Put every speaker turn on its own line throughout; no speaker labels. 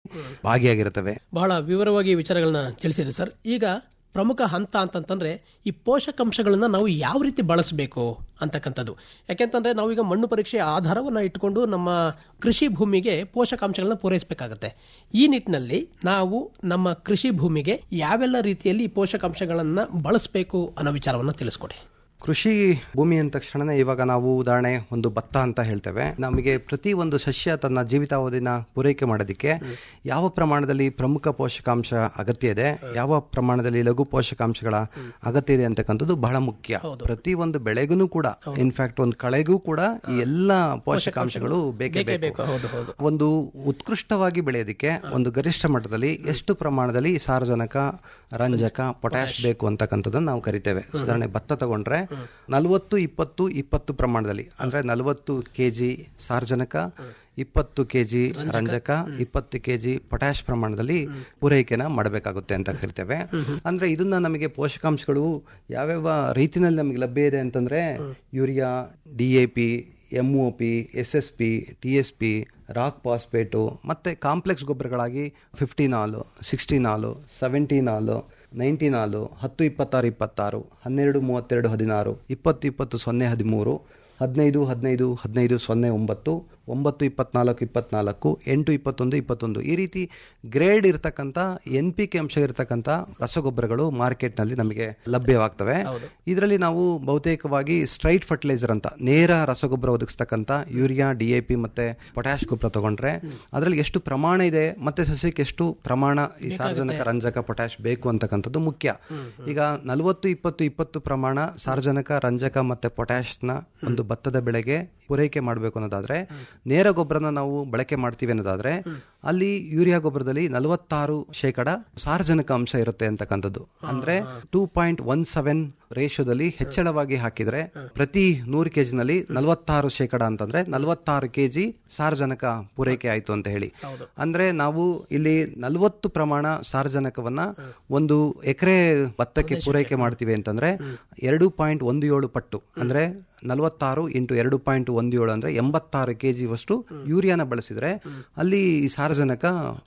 ಭಾಗಿಯಾಗಿರುತ್ತವೆ
ಬಹಳ ವಿವರವಾಗಿ ವಿಚಾರಗಳನ್ನ ತಿಳಿಸಿದೆ ಸರ್ ಈಗ ಪ್ರಮುಖ ಹಂತ ಅಂತಂತಂದ್ರೆ ಈ ಪೋಷಕಾಂಶಗಳನ್ನ ನಾವು ಯಾವ ರೀತಿ ಬಳಸಬೇಕು ಅಂತಕ್ಕಂಥದ್ದು ಯಾಕೆಂತಂದ್ರೆ ನಾವೀಗ ಮಣ್ಣು ಪರೀಕ್ಷೆ ಆಧಾರವನ್ನ ಇಟ್ಕೊಂಡು ನಮ್ಮ ಕೃಷಿ ಭೂಮಿಗೆ ಪೋಷಕಾಂಶಗಳನ್ನ ಪೂರೈಸಬೇಕಾಗತ್ತೆ ಈ ನಿಟ್ಟಿನಲ್ಲಿ ನಾವು ನಮ್ಮ ಕೃಷಿ ಭೂಮಿಗೆ ಯಾವೆಲ್ಲ ರೀತಿಯಲ್ಲಿ ಈ ಪೋಷಕಾಂಶಗಳನ್ನ ಬಳಸಬೇಕು ಅನ್ನೋ ವಿಚಾರವನ್ನ ತಿಳಿಸ್ಕೊಡಿ
ಕೃಷಿ ಭೂಮಿ ಅಂದ ತಕ್ಷಣ ಇವಾಗ ನಾವು ಉದಾಹರಣೆ ಒಂದು ಭತ್ತ ಅಂತ ಹೇಳ್ತೇವೆ ನಮಗೆ ಪ್ರತಿ ಒಂದು ಸಸ್ಯ ತನ್ನ ಜೀವಿತಾವಧಿನ ಪೂರೈಕೆ ಮಾಡೋದಕ್ಕೆ ಯಾವ ಪ್ರಮಾಣದಲ್ಲಿ ಪ್ರಮುಖ ಪೋಷಕಾಂಶ ಅಗತ್ಯ ಇದೆ ಯಾವ ಪ್ರಮಾಣದಲ್ಲಿ ಲಘು ಪೋಷಕಾಂಶಗಳ ಅಗತ್ಯ ಇದೆ ಅಂತಕ್ಕಂಥದ್ದು ಬಹಳ ಮುಖ್ಯ ಪ್ರತಿ ಒಂದು ಬೆಳೆಗೂ ಕೂಡ ಇನ್ಫ್ಯಾಕ್ಟ್ ಒಂದು ಕಳೆಗೂ ಕೂಡ ಈ ಎಲ್ಲ ಪೋಷಕಾಂಶಗಳು ಬೇಕೇ ಬೇಕು
ಹೌದು ಹೌದು
ಒಂದು ಉತ್ಕೃಷ್ಟವಾಗಿ ಬೆಳೆಯೋದಕ್ಕೆ ಒಂದು ಗರಿಷ್ಠ ಮಟ್ಟದಲ್ಲಿ ಎಷ್ಟು ಪ್ರಮಾಣದಲ್ಲಿ ಸಾರಜನಕ ರಂಜಕ ಪೊಟ್ಯಾಶ್ ಬೇಕು ಅಂತಕ್ಕಂಥದ್ದನ್ನು ನಾವು ಕರಿತೇವೆ ಉದಾಹರಣೆ ಭತ್ತ ತಗೊಂಡ್ರೆ ನಲವತ್ತು ಇಪ್ಪತ್ತು ಇಪ್ಪತ್ತು ಪ್ರಮಾಣದಲ್ಲಿ ಅಂದ್ರೆ ನಲವತ್ತು ಕೆಜಿ ಸಾರಜನಕ ಇಪ್ಪತ್ತು ಕೆಜಿ ರಂಜಕ ಇಪ್ಪತ್ತು ಕೆಜಿ ಪೊಟ್ಯಾಶ್ ಪ್ರಮಾಣದಲ್ಲಿ ಪೂರೈಕೆನ ಮಾಡಬೇಕಾಗುತ್ತೆ ಅಂತ ಕರಿತೇವೆ ಅಂದ್ರೆ ಇದನ್ನ ನಮಗೆ ಪೋಷಕಾಂಶಗಳು ಯಾವ್ಯಾವ ರೀತಿನಲ್ಲಿ ನಮಗೆ ಲಭ್ಯ ಇದೆ ಅಂತಂದ್ರೆ urea D A P M O P S S P T S P rock phosphate ಮತ್ತು ಕಾಂಪ್ಲೆಕ್ಸ್ ಗೊಬ್ಬರಗಳಾಗಿ fifteen all sixteen all seventeen all nineteen all ಹತ್ತು ಇಪ್ಪತ್ತಾರು ಇಪ್ಪತ್ತಾರು ಹನ್ನೆರಡು ಮೂವತ್ತೆರಡು ಹದಿನಾರು ಇಪ್ಪತ್ತು ಇಪ್ಪತ್ತು ಸೊನ್ನೆ ಹದಿಮೂರು ಹದಿನೈದು ಹದಿನೈದು ಹದಿನೈದು ಸೊನ್ನೆ ಒಂಬತ್ತು ಒಂಬತ್ತು ಇಪ್ಪತ್ನಾಲ್ಕು ಇಪ್ಪತ್ನಾಲ್ಕು ಎಂಟು ಇಪ್ಪತ್ತೊಂದು ಇಪ್ಪತ್ತೊಂದು ಈ ರೀತಿ ಗ್ರೇಡ್ ಇರತಕ್ಕಂಥ ಎನ್ ಪಿ ಕೆ ಅಂಶ ಇರತಕ್ಕಂಥ ರಸಗೊಬ್ಬರಗಳು ಮಾರ್ಕೆಟ್ನಲ್ಲಿ ನಮಗೆ ಲಭ್ಯವಾಗ್ತವೆ ಇದರಲ್ಲಿ ನಾವು ಬಹುತೇಕವಾಗಿ ಸ್ಟ್ರೈಟ್ ಫರ್ಟಿಲೈಸರ್ ಅಂತ ನೇರ ರಸಗೊಬ್ಬರ ಒದಗಿಸ್ತಕ್ಕಂಥ ಯೂರಿಯಾ ಡಿ ಎ ಪಿ ಮತ್ತೆ ಪೊಟ್ಯಾಶ್ ಗೊಬ್ಬರ ತಗೊಂಡ್ರೆ ಅದರಲ್ಲಿ ಎಷ್ಟು ಪ್ರಮಾಣ ಇದೆ ಮತ್ತೆ ಸಸ್ಯಕ್ಕೆ ಎಷ್ಟು ಪ್ರಮಾಣ ಈ ಸಾರ್ವಜನಿಕ ರಂಜಕ ಪೊಟ್ಯಾಶ್ ಬೇಕು ಅಂತಕ್ಕಂಥದ್ದು ಮುಖ್ಯ ಈಗ ನಲವತ್ತು ಇಪ್ಪತ್ತು ಇಪ್ಪತ್ತು ಪ್ರಮಾಣ ಸಾರ್ವಜನಿಕ ರಂಜಕ ಮತ್ತೆ ಪೊಟ್ಯಾಶ್ನ ಒಂದು ಭತ್ತದ ಬೆಳೆಗೆ ಪೂರೈಕೆ ಮಾಡಬೇಕು ಅನ್ನೋದಾದ್ರೆ ನೇರ ಗೊಬ್ಬರನ ನಾವು ಬಳಕೆ ಮಾಡ್ತೀವಿ ಅನ್ನೋದಾದ್ರೆ ಅಲ್ಲಿ ಯೂರಿಯಾ ಗೊಬ್ಬರದಲ್ಲಿ ನಲವತ್ತಾರು ಶೇಕಡ ಸಾರ್ವಜನಿಕ ಅಂಶ ಇರುತ್ತೆ ಅಂತಕ್ಕಂಥದ್ದು ಅಂದ್ರೆ ಟೂ ಪಾಯಿಂಟ್ ಒನ್ ಸೆವೆನ್ ರೇಷಿಯೋದಲ್ಲಿ ಹೆಚ್ಚಳವಾಗಿ ಹಾಕಿದ್ರೆ ಪ್ರತಿ ನೂರು ಕೆಜಿನಲ್ಲಿ ನಲವತ್ತಾರು ಶೇಕಡ ಅಂತಂದ್ರೆ ನಲವತ್ತಾರು ಕೆಜಿ ಸಾರ್ವಜನಿಕ ಪೂರೈಕೆ ಆಯ್ತು ಅಂತ ಹೇಳಿ ಅಂದ್ರೆ ನಾವು ಇಲ್ಲಿ ನಲವತ್ತು ಪ್ರಮಾಣ ಸಾರ್ವಜನಿಕವನ್ನ ಒಂದು ಎಕರೆ ಭತ್ತಕ್ಕೆ ಪೂರೈಕೆ ಮಾಡ್ತೀವಿ ಅಂತಂದ್ರೆ ಎರಡು ಪಾಯಿಂಟ್ ಒಂದು ಏಳು ಪಟ್ಟು ಅಂದ್ರೆ ನಲವತ್ತಾರು ಇಂಟು ಎರಡು ಪಾಯಿಂಟ್ ಒಂದು ಏಳು ಅಂದ್ರೆ ಎಂಬತ್ತಾರು ಕೆಜಿ ವಷ್ಟು ಯೂರಿಯಾನ ಬಳಸಿದ್ರೆ ಅಲ್ಲಿ ಸಾರಜನಕ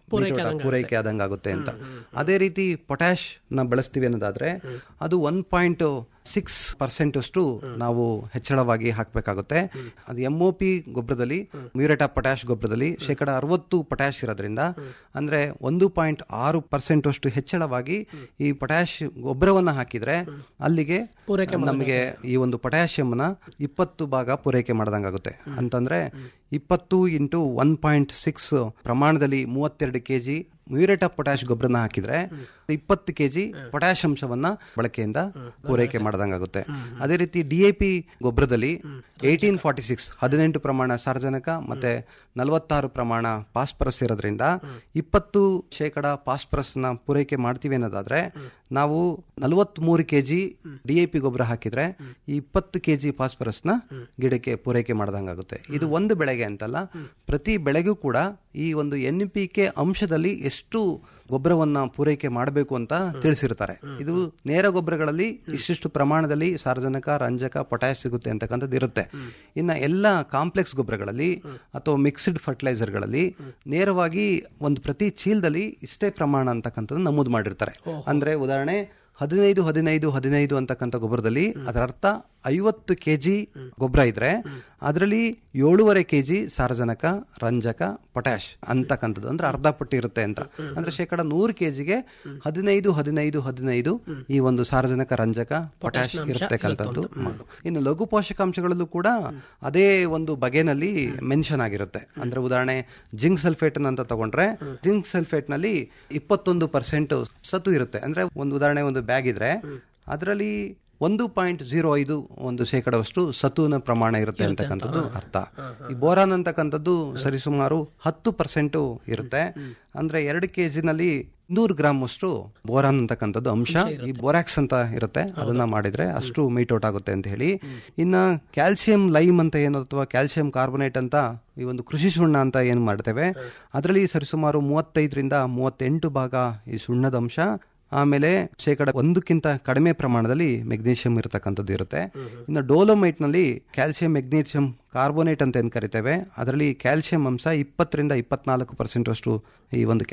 ಪೂರೈಕೆ ಆದಂಗೆ ಆಗುತ್ತೆ ಅಂತ ಅದೇ ರೀತಿ ಪೊಟ್ಯಾಶ್ ನ ಬಳಸ್ತೀವಿ ಅನ್ನೋದಾದ್ರೆ ಅದು ಒನ್ ಪಾಯಿಂಟ್ ಸಿಕ್ಸ್ ಪರ್ಸೆಂಟ್ ಅಷ್ಟು ನಾವು ಹೆಚ್ಚಳವಾಗಿ ಹಾಕಬೇಕಾಗುತ್ತೆ ಅದು ಎಂ ಒ ಪಿ ಗೊಬ್ಬರದಲ್ಲಿ ಮ್ಯೂರೇಟ್ ಆಫ್ ಪೊಟ್ಯಾಶ್ ಗೊಬ್ಬರದಲ್ಲಿ ಶೇಕಡ ಅರವತ್ತು ಪೊಟ್ಯಾಶ್ ಇರೋದ್ರಿಂದ ಅಂದ್ರೆ ಒಂದು ಪಾಯಿಂಟ್ ಆರು ಪರ್ಸೆಂಟ್ ಅಷ್ಟು ಹೆಚ್ಚಳವಾಗಿ ಈ ಪೊಟ್ಯಾಶ್ ಗೊಬ್ಬರವನ್ನ ಹಾಕಿದ್ರೆ ಅಲ್ಲಿಗೆ ನಮಗೆ ಈ ಒಂದು ಪೊಟ್ಯಾಷಿಯಂನ ಇಪ್ಪತ್ತು ಭಾಗ ಪೂರೈಕೆ ಮಾಡ್ದಂಗಾಗುತ್ತೆ ಅಂತಂದ್ರೆ ಇಪ್ಪತ್ತು ಇಂಟು ಒನ್ ಪಾಯಿಂಟ್ ಸಿಕ್ಸ್ ಪ್ರಮಾಣದಲ್ಲಿ ಮೂವತ್ತೆರಡು ಕೆಜಿ ಮ್ಯೂರೇಟ್ ಆಫ್ ಪೊಟ್ಯಾಶ್ ಗೊಬ್ಬರನ ಹಾಕಿದ್ರೆ ಇಪ್ಪತ್ತು ಕೆಜಿ ಪೊಟ್ಯಾಶ್ ಅಂಶವನ್ನ ಬಳಕೆಯಿಂದ ಪೂರೈಕೆ ಮಾಡ್ದಂಗಾಗುತ್ತೆ ಅದೇ ರೀತಿ ಡಿ ಎ ಪಿ ಗೊಬ್ಬರದಲ್ಲಿ ಏಯ್ಟೀನ್ ಫಾರ್ಟಿ ಸಿಕ್ಸ್ ಹದಿನೆಂಟು ಪ್ರಮಾಣ ಸಾರ್ವಜನಿಕ ಮತ್ತೆ ನಲವತ್ತಾರು ಪ್ರಮಾಣ ಪಾಸ್ಪರಸ್ ಇರೋದ್ರಿಂದ ಇಪ್ಪತ್ತು ಶೇಕಡ ಪಾಸ್ಪರಸ್ ನ ಪೂರೈಕೆ ಮಾಡ್ತೀವಿ ಅನ್ನೋದಾದ್ರೆ ನಾವು ನಲವತ್ಮೂರು ಕೆಜಿ ಡಿ ಎ ಪಿ ಗೊಬ್ಬರ ಹಾಕಿದ್ರೆ ಈ ಇಪ್ಪತ್ತು ಕೆಜಿ ಫಾಸ್ಫರಸ್ ನ ಗಿಡಕ್ಕೆ ಪೂರೈಕೆ ಮಾಡ್ದಂಗಾಗುತ್ತೆ ಇದು ಒಂದು ಬೆಳೆಗೆ ಅಂತಲ್ಲ ಪ್ರತಿ ಬೆಳೆಗೂ ಕೂಡ ಈ ಒಂದು ಎನ್ ಪಿ ಕೆ ಅಂಶದಲ್ಲಿ ಎಷ್ಟು ಗೊಬ್ಬರವನ್ನ ಪೂರೈಕೆ ಮಾಡಬೇಕು ಅಂತ ತಿಳಿಸಿರ್ತಾರೆ ಇದು ನೇರ ಗೊಬ್ಬರಗಳಲ್ಲಿ ಇಷ್ಟಿಷ್ಟು ಪ್ರಮಾಣದಲ್ಲಿ ಸಾರ್ವಜನಿಕ ರಂಜಕ ಪೊಟ್ಯಾಶ್ ಸಿಗುತ್ತೆ ಅಂತಕ್ಕಂಥದ್ದು ಇರುತ್ತೆ ಇನ್ನ ಎಲ್ಲ ಕಾಂಪ್ಲೆಕ್ಸ್ ಗೊಬ್ಬರಗಳಲ್ಲಿ ಅಥವಾ ಮಿಕ್ಸ್ಡ್ ಫರ್ಟಿಲೈಸರ್ಗಳಲ್ಲಿ ನೇರವಾಗಿ ಒಂದು ಪ್ರತಿ ಚೀಲದಲ್ಲಿ ಇಷ್ಟೇ ಪ್ರಮಾಣ ಅಂತಕ್ಕಂಥದ್ದು ನಮೂದು ಮಾಡಿರ್ತಾರೆ ಅಂದ್ರೆ ಉದಾಹರಣೆ ಹದಿನೈದು ಹದಿನೈದು ಹದಿನೈದು ಅಂತಕ್ಕಂಥ ಗೊಬ್ಬರದಲ್ಲಿ ಅದರ ಅರ್ಥ ಐವತ್ತು ಕೆಜಿ ಗೊಬ್ಬರ ಇದ್ರೆ ಅದರಲ್ಲಿ ಏಳೂವರೆ ಕೆಜಿ ಸಾರಜನಕ ರಂಜಕ ಪೊಟ್ಯಾಶ್ ಅಂತಕ್ಕಂಥದ್ದು ಅಂದ್ರೆ ಅರ್ಧ ಪಟ್ಟಿ ಇರುತ್ತೆ ಅಂತ ಅಂದ್ರೆ ಶೇಕಡ ನೂರು ಕೆಜಿಗೆ ಹದಿನೈದು ಹದಿನೈದು ಹದಿನೈದು ಈ ಒಂದು ಸಾರಜನಕ ರಂಜಕ ಪೊಟ್ಯಾಶ್ ಇರತಕ್ಕಂಥದ್ದು ಇನ್ನು ಲಘು ಪೋಷಕಾಂಶಗಳಲ್ಲೂ ಕೂಡ ಅದೇ ಒಂದು ಬಗೆನಲ್ಲಿ ಮೆನ್ಷನ್ ಆಗಿರುತ್ತೆ ಅಂದ್ರೆ ಉದಾಹರಣೆ ಜಿಂಕ್ ಸಲ್ಫೇಟ್ ಅಂತ ತಗೊಂಡ್ರೆ ಜಿಂಕ್ ಸಲ್ಫೇಟ್ ನಲ್ಲಿ ಇಪ್ಪತ್ತೊಂದು ಪರ್ಸೆಂಟ್ ಸತು ಇರುತ್ತೆ ಅಂದ್ರೆ ಒಂದು ಉದಾಹರಣೆ ಒಂದು ಬ್ಯಾಗ್ ಇದ್ರೆ ಅದರಲ್ಲಿ ಒಂದು ಪಾಯಿಂಟ್ ಜೀರೋ ಐದು ಒಂದು ಶೇಕಡವಷ್ಟು ಸತುವಿನ ಪ್ರಮಾಣ ಇರುತ್ತೆ ಅಂತಕ್ಕಂಥದ್ದು ಅರ್ಥ ಈ ಬೋರಾನ್ ಅಂತಕ್ಕಂಥದ್ದು ಸರಿಸುಮಾರು ಹತ್ತು ಪರ್ಸೆಂಟ್ ಇರುತ್ತೆ ಅಂದ್ರೆ ಎರಡು ಕೆಜಿನಲ್ಲಿ ನೂರು ಗ್ರಾಮ್ ಅಷ್ಟು ಬೋರಾನ್ ಅಂತಕ್ಕಂಥದ್ದು ಅಂಶ ಈ ಬೋರಾಕ್ಸ್ ಅಂತ ಇರುತ್ತೆ ಅದನ್ನ ಮಾಡಿದ್ರೆ ಅಷ್ಟು ಮೀಟೌಟ್ ಆಗುತ್ತೆ ಅಂತ ಹೇಳಿ ಇನ್ನ ಕ್ಯಾಲ್ಸಿಯಂ ಲೈಮ್ ಅಂತ ಏನು ಅಥವಾ ಕ್ಯಾಲ್ಸಿಯಂ ಕಾರ್ಬೋನೇಟ್ ಅಂತ ಈ ಒಂದು ಕೃಷಿ ಸುಣ್ಣ ಅಂತ ಏನು ಮಾಡ್ತೇವೆ ಅದರಲ್ಲಿ ಸರಿಸುಮಾರು ಮೂವತ್ತೈದರಿಂದ ಮೂವತ್ತೆಂಟು ಭಾಗ ಈ ಸುಣ್ಣದ ಅಂಶ ಆಮೇಲೆ ಶೇಕಡ ಒಂದಕ್ಕಿಂತ ಕಡಿಮೆ ಪ್ರಮಾಣದಲ್ಲಿ ಮೆಗ್ನೀಷಿಯಂ ಇರತಕ್ಕಂಥದ್ದು ಇರುತ್ತೆ ಇನ್ನು ಡೋಲೋಮೈಟ್ ನಲ್ಲಿ ಕ್ಯಾಲ್ಸಿಯಂ ಮೆಗ್ನೀಷಿಯಂ ಕಾರ್ಬೋನೇಟ್ ಅಂತ ಏನು ಕರಿತೇವೆ ಅದರಲ್ಲಿ ಕ್ಯಾಲ್ಸಿಯಂ ಅಂಶ ಇಪ್ಪತ್ತರಿಂದ ಇಪ್ಪತ್ನಾಲ್ಕು ಪರ್ಸೆಂಟ್ ಅಷ್ಟು ಈ ಒಂದು